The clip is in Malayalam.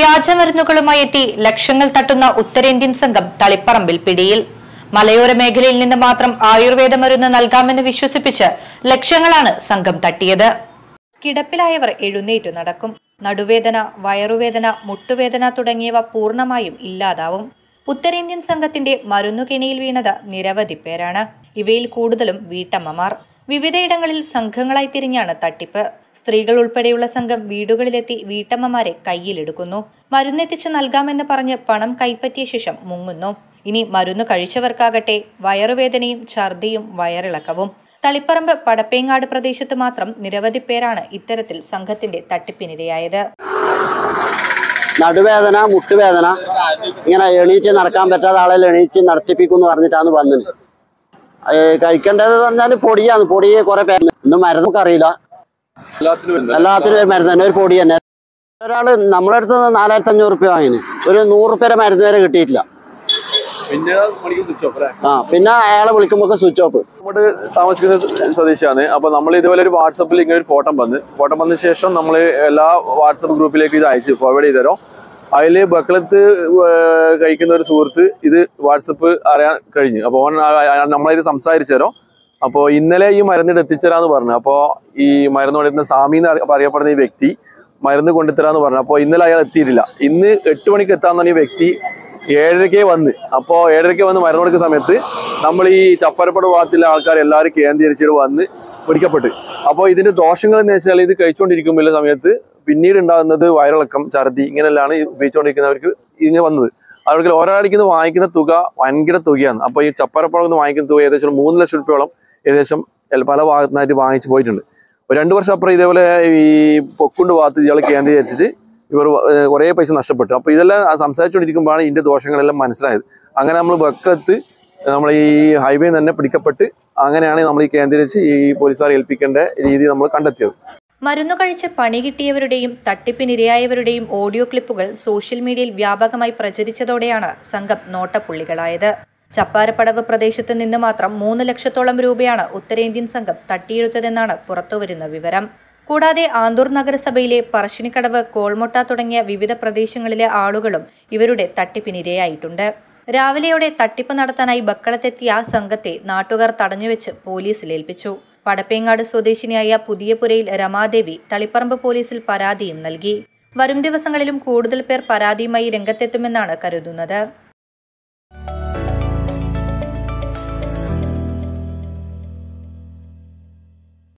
വ്യാജമരുന്നുകളുമായി എത്തി ലക്ഷങ്ങൾ തട്ടുന്ന ഉത്തരേന്ത്യൻ സംഘം തളിപ്പറമ്പിൽ പിടിയിൽ മലയോര മേഖലയിൽ നിന്ന് മാത്രം ആയുർവേദ മരുന്ന് നൽകാമെന്ന് വിശ്വസിപ്പിച്ച് ലക്ഷങ്ങളാണ് സംഘം തട്ടിയത് കിടപ്പിലായവർ എഴുന്നേറ്റു നടക്കും നടുവേദന വയറുവേദന മുട്ടുവേദന തുടങ്ങിയവ പൂർണ്ണമായും ഇല്ലാതാവും ഉത്തരേന്ത്യൻ സംഘത്തിന്റെ മരുന്നുകെണിയിൽ വീണത് നിരവധി പേരാണ് ഇവയിൽ കൂടുതലും വീട്ടമ്മമാർ വിവിധയിടങ്ങളിൽ സംഘങ്ങളായി തിരിഞ്ഞാണ് തട്ടിപ്പ് സ്ത്രീകൾ ഉൾപ്പെടെയുള്ള സംഘം വീടുകളിലെത്തി വീട്ടമ്മമാരെ കയ്യിലെടുക്കുന്നു മരുന്നെത്തിച്ചു നൽകാമെന്ന് പറഞ്ഞ് പണം കൈപ്പറ്റിയ ശേഷം മുങ്ങുന്നു ഇനി മരുന്ന് കഴിച്ചവർക്കാകട്ടെ വയറുവേദനയും ഛർദിയും വയറിളക്കവും തളിപ്പറമ്പ് പടപ്പേങ്ങാട് പ്രദേശത്ത് മാത്രം നിരവധി പേരാണ് ഇത്തരത്തിൽ സംഘത്തിന്റെ തട്ടിപ്പിനിരയായത് നടുവേദന മുട്ടുവേദന ഇങ്ങനെ എണീറ്റ് നടക്കാൻ പറ്റാത്ത ആളെ എണീറ്റ് നടത്തിപ്പിക്കുമെന്ന് പറഞ്ഞിട്ടാണ് വന്നത് ഏ, കഴിക്കേണ്ടത് പറഞ്ഞാൽ പൊടിയാണ് പൊടി കുറെ പേര് ഇന്ന് മരുന്നൊക്കെ അറിയില്ല എല്ലാത്തിനും ഉണ്ട്. എല്ലാത്തിനും ഒരു മരുന്ന് തന്നെ ഒരു പൊടി തന്നെ ഒരാള് നമ്മളെ അടുത്ത് നാലായിരത്തി അഞ്ഞൂറ് റുപ്യ വാങ്ങിന് ഒരു നൂറ് റുപ്യയുടെ മരുന്ന് വരെ കിട്ടിയിട്ടില്ല പിന്നെ മണിക്കൂർ സ്വിച്ച് ഓഫ് അല്ലേ ആ പിന്നെ അയാളെ വിളിക്കുമ്പോൾ സ്വിച്ച് ഓഫ് നമ്മുടെ താമസിക്കുന്ന സ്വ- സ്വദേശിയാണ് അപ്പൊ നമ്മൾ ഇതുപോലെ ഒരു വാട്സപ്പിൽ ഇങ്ങനെ ഒരു ഫോട്ടോ വന്ന് ഫോട്ടോ വന്ന ശേഷം നമ്മൾ എല്ലാ വാട്സപ്പ് ഗ്രൂപ്പിലേക്ക് ഇത് അയച്ചു ഫോർവേഡ് ചെയ്തരോ അതിൽ ബക്കളത്ത് ഏർ കഴിക്കുന്ന ഒരു സുഹൃത്ത് ഇത് വാട്സപ്പ് അറിയാൻ കഴിഞ്ഞു അപ്പോൾ ഓൻ നമ്മളതിൽ സംസാരിച്ചരോ അപ്പോൾ ഇന്നലെ ഈ മരുന്നിട്ട് എത്തിച്ചേരാന്ന് പറഞ്ഞു അപ്പോൾ ഈ മരുന്ന് കൊണ്ടിരുന്ന സാമി എന്ന് അറി- അറിയപ്പെടുന്ന ഈ വ്യക്തി മരുന്ന് കൊണ്ടുത്തരാന്ന് പറഞ്ഞു അപ്പോൾ ഇന്നലെ അയാൾ എത്തിയിട്ടില്ല ഇന്ന് എട്ട് മണിക്ക് എത്താന്ന് ഈ വ്യക്തി ഏഴരയ്ക്കേ വന്ന് അപ്പോൾ ഏഴരയ്ക്ക് വന്ന് മരുന്ന് കൊടുക്കുന്ന സമയത്ത് നമ്മൾ ഈ ചപ്പരപ്പട ഭാഗത്തിലെ ആൾക്കാർ എല്ലാവരും കേന്ദ്രീകരിച്ചിട്ട് വന്ന് പിടിക്കപ്പെട്ട് അപ്പോൾ ഇതിന്റെ ദോഷങ്ങൾ എന്ന് വെച്ചാൽ ഇത് കഴിച്ചുകൊണ്ടിരിക്കുമ്പോൾ സമയത്ത് പിന്നീട് ഉണ്ടാകുന്നത് വയറിളക്കം ഛർദി ഇങ്ങനെയെല്ലാം ഈ ഉപയോഗിച്ചുകൊണ്ടിരിക്കുന്നവർക്ക് ഇങ്ങനെ വന്നത് അവർക്ക് ഒരാളിക്കുന്ന വാങ്ങിക്കുന്ന തുക ഭയങ്കര തുകയാണ് അപ്പോൾ ഈ ചപ്പരപ്പഴം നിന്ന് വാങ്ങിക്കുന്ന തുക ഏകദേശം ഒരു മൂന്ന് ലക്ഷം രൂപയോളം ഏകദേശം എൽ- പല ഭാഗത്തുനിന്നായിട്ട് വാങ്ങിച്ച് പോയിട്ടുണ്ട് ഒരു രണ്ട് വർഷം അപ്പുറം ഇതേപോലെ ഈ പൊക്കുണ്ട് ഭാഗത്ത് ഇയാൾ കേന്ദ്രീകരിച്ചിട്ട് ഇവർ ഏഹ് കുറേ പൈസ നഷ്ടപ്പെട്ടു അപ്പോൾ ഇതെല്ലാം സംസാരിച്ചുകൊണ്ടിരിക്കുമ്പോഴാണ് ഇതിന്റെ ദോഷങ്ങളെല്ലാം മനസ്സിലായത് അങ്ങനെ നമ്മൾ ബക്കത്ത് നമ്മൾ ഈ ഹൈവേ തന്നെ പിടിക്കപ്പെട്ട് അങ്ങനെയാണ് നമ്മൾ ഈ കേന്ദ്രീകരിച്ച് ഈ പോലീസുകാരെ ഏൽപ്പിക്കേണ്ട രീതി നമ്മൾ കണ്ടെത്തിയത് മരുന്നു കഴിച്ച് പണി കിട്ടിയവരുടെയും തട്ടിപ്പിനിരയായവരുടെയും ഓഡിയോ ക്ലിപ്പുകൾ സോഷ്യൽ മീഡിയയിൽ വ്യാപകമായി പ്രചരിച്ചതോടെയാണ് സംഘം നോട്ടപ്പുള്ളികളായത് ചപ്പാരപ്പടവ് പ്രദേശത്ത് നിന്ന് മാത്രം മൂന്ന് ലക്ഷത്തോളം രൂപയാണ് ഉത്തരേന്ത്യൻ സംഘം തട്ടിയെടുത്തതെന്നാണ് പുറത്തുവരുന്ന വിവരം കൂടാതെ ആന്തൂർ നഗരസഭയിലെ പറശ്ശിനിക്കടവ് കോൾമൊട്ട തുടങ്ങിയ വിവിധ പ്രദേശങ്ങളിലെ ആളുകളും ഇവരുടെ തട്ടിപ്പിനിരയായിട്ടുണ്ട് രാവിലെയോടെ തട്ടിപ്പ് നടത്താനായി ബക്കളത്തെത്തിയ ആ സംഘത്തെ നാട്ടുകാർ തടഞ്ഞുവെച്ച് പോലീസിൽ ഏൽപ്പിച്ചു പടപ്പേങ്ങാട് സ്വദേശിനിയായ പുതിയപുരയിൽ രമാദേവി തളിപ്പറമ്പ് പോലീസിൽ പരാതിയും നൽകി വരും ദിവസങ്ങളിലും കൂടുതൽ പേർ പരാതിയുമായി രംഗത്തെത്തുമെന്നാണ് കരുതുന്നത്